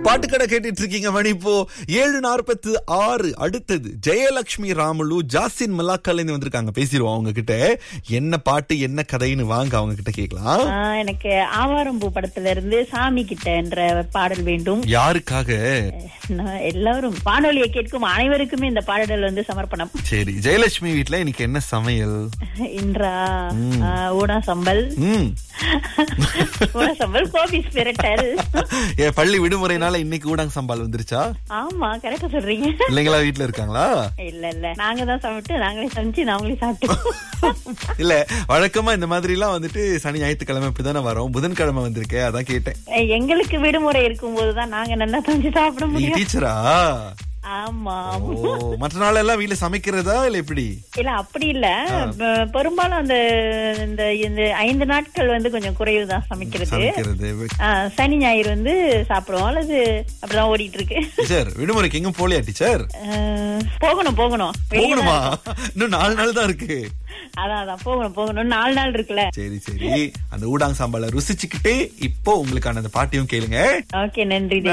பாட்டுக்கடை கேட்டுட்டு இருக்கீங்க மணி இப்போ ஏழு நாற்பத்து ஆறு அடுத்தது ஜெயலட்சுமி ராமுலு ஜாசின் மல்லாக்கால இருந்து வந்திருக்காங்க பேசிடுவோம் அவங்க கிட்ட என்ன பாட்டு என்ன கதைன்னு வாங்க அவங்க கிட்ட கேட்கலாம் ஆ, எனக்கு ஆவாரம்பூ படத்துல இருந்து சாமி கிட்ட என்ற பாடல் வேண்டும் யாருக்காக நான் எல்லாரும் வானொலியை கேட்கும் அனைவருக்குமே இந்த பாடல் வந்து சமர்ப்பணம் சரி ஜெயலட்சுமி வீட்ல இன்னைக்கு என்ன சமையல் இன்றா ஆ, ஊடா சம்பல் ம் ஊடா சம்பல் கோபி ஸ்பிரிட்டல் ஏ பள்ளி விடுமுறைனால இன்னைக்கு ஊடாங் சம்பால் வந்துருச்சா ஆமா கரெக்டா சொல்றீங்க பிள்ளைங்களா வீட்ல இருக்காங்களா இல்ல இல்ல நாங்க தான் சாப்பிட்டு நாங்களே சமைச்சு நாங்களே சாப்பிட்டோம் இல்ல வழக்கமா இந்த மாதிரி எல்லாம் வந்துட்டு சனி ஞாயிற்றுக்கிழமை இப்படிதானே வரோம் புதன்கிழமை வந்திருக்கேன் அதான் கேட்டேன் எங்களுக்கு விடுமுறை இருக்கும் போதுதான் நாங்க நல்லா சமைச்சு சாப்பிட நீங்க முடியும் டீச்சரா ஆமா ஓ மற்ற நாள் எல்லாம் வீட்ல சமைக்கிறதா இல்ல எப்படி இல்ல அப்படி இல்ல ப- பெரும்பாலும் அந்த இந்த இந்த ஐந்து நாட்கள் வந்து கொஞ்சம் குறைவு தான் சமைக்கிறது சமைக்கிறது ஆ, சனி ஞாயிறு வந்து சாப்பிடுவோம் அல்லது அப்படிதான் ஓடிட்டு இருக்கு டீச்சர் விடுமுறைக்கு எங்கும் போலியா டீச்சர் ஆ, போகணும் போகணும் வெளிய தான் போகணுமா இருக்கோம். இன்னும் நாலு நாள் தான் இருக்கு அதான் அதான் போகணும் போகணும் நாலு நாள் இருக்குல்ல சரி சரி அந்த ஊடாங் சாம்பால ருசிச்சுக்கிட்டே இப்போ உங்களுக்கான அந்த பாட்டியும் கேளுங்க ஓகே நன்றி